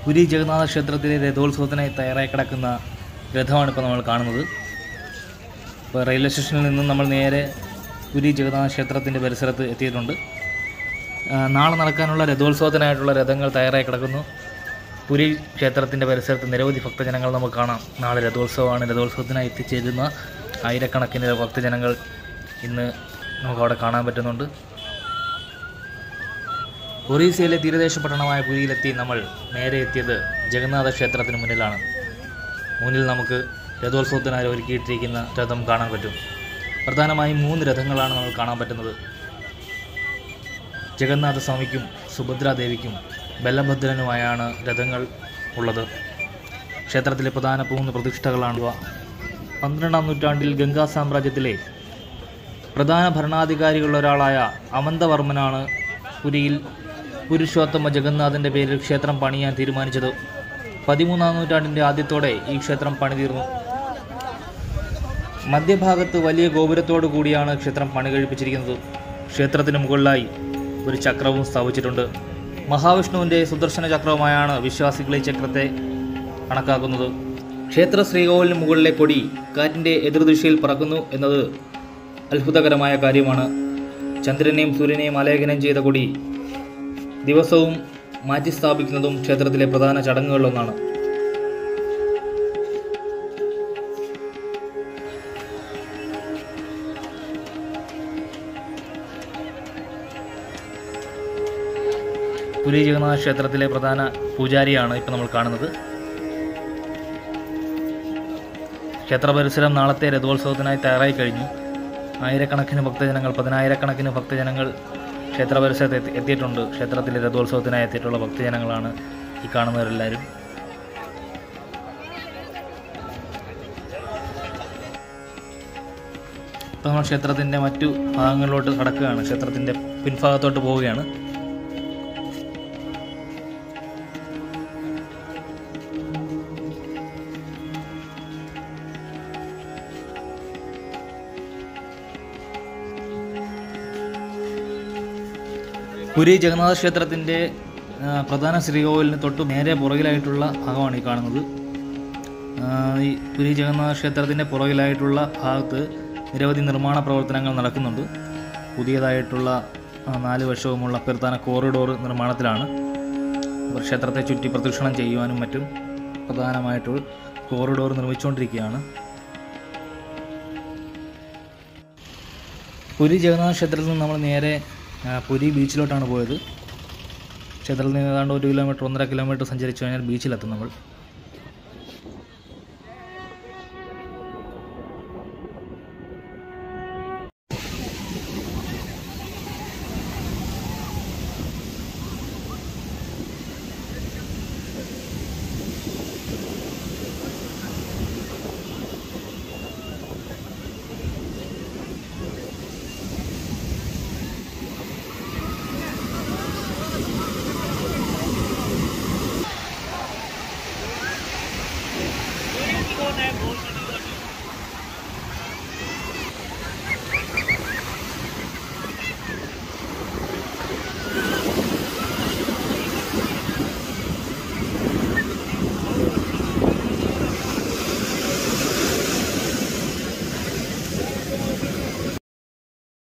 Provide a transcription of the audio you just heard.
പുരി ജഗന്നാഥ ക്ഷേത്രത്തിലെ രഥോത്സവത്തിനായി തയ്യാറായി കിടക്കുന്ന രഥമാണ് ഇപ്പോൾ നമ്മൾ കാണുന്നത് ഇപ്പോൾ റെയിൽവേ സ്റ്റേഷനിൽ നിന്നും നമ്മൾ നേരെ പുരി ജഗന്നാഥ ക്ഷേത്രത്തിൻ്റെ പരിസരത്ത് എത്തിയിട്ടുണ്ട് ആ, നാളെ നടക്കാനുള്ള രഥോത്സവത്തിനായിട്ടുള്ള രഥങ്ങൾ തയ്യാറായി കിടക്കുന്നു പുരി ക്ഷേത്രത്തിൻ്റെ പരിസരത്ത് നിരവധി ഭക്തജനങ്ങൾ നമുക്ക് കാണാം നാളെ രഥോത്സവമാണ് രഥോത്സവത്തിനായി എത്തിച്ചേരുന്ന ആയിരക്കണക്കിന് ഭക്തജനങ്ങൾ ഇന്ന് നമുക്ക് അവിടെ കാണാൻ പറ്റുന്നുണ്ട് ഒറീസയിലെ തീരദേശ പട്ടണമായ പുരിയിലെത്തി നമ്മൾ നേരെ എത്തിയത് ജഗന്നാഥ ക്ഷേത്രത്തിന് മുന്നിലാണ് മുന്നിൽ നമുക്ക് രഥോത്സവത്തിനായി ഒരുക്കിയിട്ടിരിക്കുന്ന രഥം കാണാൻ പറ്റും പ്രധാനമായും മൂന്ന് രഥങ്ങളാണ് നമ്മൾ കാണാൻ പറ്റുന്നത് ജഗന്നാഥ സ്വാമിക്കും സുഭദ്രാദേവിക്കും ബലഭദ്രനുമായാണ് രഥങ്ങൾ ഉള്ളത് ക്ഷേത്രത്തിലെ പ്രധാന മൂന്ന് പ്രതിഷ്ഠകളാണിവ പന്ത്രണ്ടാം നൂറ്റാണ്ടിൽ ഗംഗാ സാമ്രാജ്യത്തിലെ പ്രധാന ഭരണാധികാരികളിലൊരാളായ അമന്തവർമ്മനാണ് പുരിയിൽ പുരുഷോത്തമ ജഗന്നാഥൻ്റെ പേരിൽ ക്ഷേത്രം പണിയാൻ തീരുമാനിച്ചത് പതിമൂന്നാം നൂറ്റാണ്ടിൻ്റെ ആദ്യത്തോടെ ഈ ക്ഷേത്രം പണിതീർന്നു മധ്യഭാഗത്ത് വലിയ ഗോപുരത്തോടു കൂടിയാണ് ക്ഷേത്രം പണി കഴിപ്പിച്ചിരിക്കുന്നത് ക്ഷേത്രത്തിന് മുകളിലായി ഒരു ചക്രവും സ്ഥാപിച്ചിട്ടുണ്ട് മഹാവിഷ്ണുവിൻ്റെ സുദർശന ചക്രവുമായാണ് വിശ്വാസികൾ ഈ ചക്രത്തെ കണക്കാക്കുന്നത് ക്ഷേത്ര ശ്രീകോവിലിന് മുകളിലെ കൊടി കാറ്റിൻ്റെ എതിർദിശയിൽ പറക്കുന്നു എന്നത് അത്ഭുതകരമായ കാര്യമാണ് ചന്ദ്രനെയും സൂര്യനെയും ആലേഖനം ചെയ്ത കൊടി ദിവസവും മാറ്റി സ്ഥാപിക്കുന്നതും ക്ഷേത്രത്തിലെ പ്രധാന ചടങ്ങുകളിലൊന്നാണ് പുരി ജഗന്നാഥ ക്ഷേത്രത്തിലെ പ്രധാന പൂജാരിയാണ് ഇപ്പോൾ നമ്മൾ കാണുന്നത് ക്ഷേത്ര പരിസരം നാളത്തെ രഥോത്സവത്തിനായി തയ്യാറായി കഴിഞ്ഞു ആയിരക്കണക്കിന് ഭക്തജനങ്ങൾ പതിനായിരക്കണക്കിന് ഭക്തജനങ്ങൾ ക്ഷേത്ര പരിസരത്ത് എത്തി എത്തിയിട്ടുണ്ട് ക്ഷേത്രത്തിലെ രഥോത്സവത്തിനായി എത്തിയിട്ടുള്ള ഭക്തജനങ്ങളാണ് ഈ കാണുന്നവരെല്ലാവരും ഇപ്പോൾ നമ്മൾ ക്ഷേത്രത്തിൻ്റെ മറ്റു ഭാഗങ്ങളിലോട്ട് കടക്കുകയാണ് ക്ഷേത്രത്തിൻ്റെ പിൻഭാഗത്തോട്ട് പോവുകയാണ് പുരി ജഗന്നാഥ ക്ഷേത്രത്തിൻ്റെ ആ, പ്രധാന ശ്രീകോവിലിന് തൊട്ട് നേരെ പുറകിലായിട്ടുള്ള ഭാഗമാണ് ഈ കാണുന്നത് ആ, ഈ പുരി ജഗന്നാഥ ക്ഷേത്രത്തിൻ്റെ പുറകിലായിട്ടുള്ള ഭാഗത്ത് നിരവധി നിർമ്മാണ പ്രവർത്തനങ്ങൾ നടക്കുന്നുണ്ട് പുതിയതായിട്ടുള്ള ആ, നാല് വശവുമുള്ള പ്രധാന കോറിഡോർ നിർമ്മാണത്തിലാണ് അപ്പോൾ ക്ഷേത്രത്തെ ചുറ്റി പ്രദക്ഷിണം ചെയ്യുവാനും മറ്റും പ്രധാനമായിട്ട് കോറിഡോർ നിർമ്മിച്ചുകൊണ്ടിരിക്കുകയാണ് പുരി ജഗന്നാഥ ക്ഷേത്രത്തിൽ നിന്ന് നമ്മൾ നേരെ ആ, പുരി ബീച്ചിലോട്ടാണ് പോയത് ക്ഷേത്രത്തിൽ നിന്ന് ഏതാണ്ട് ഒരു കിലോമീറ്റർ ഒന്നര കിലോമീറ്റർ സഞ്ചരിച്ചു കഴിഞ്ഞാൽ ബീച്ചിലെത്തും നമ്മൾ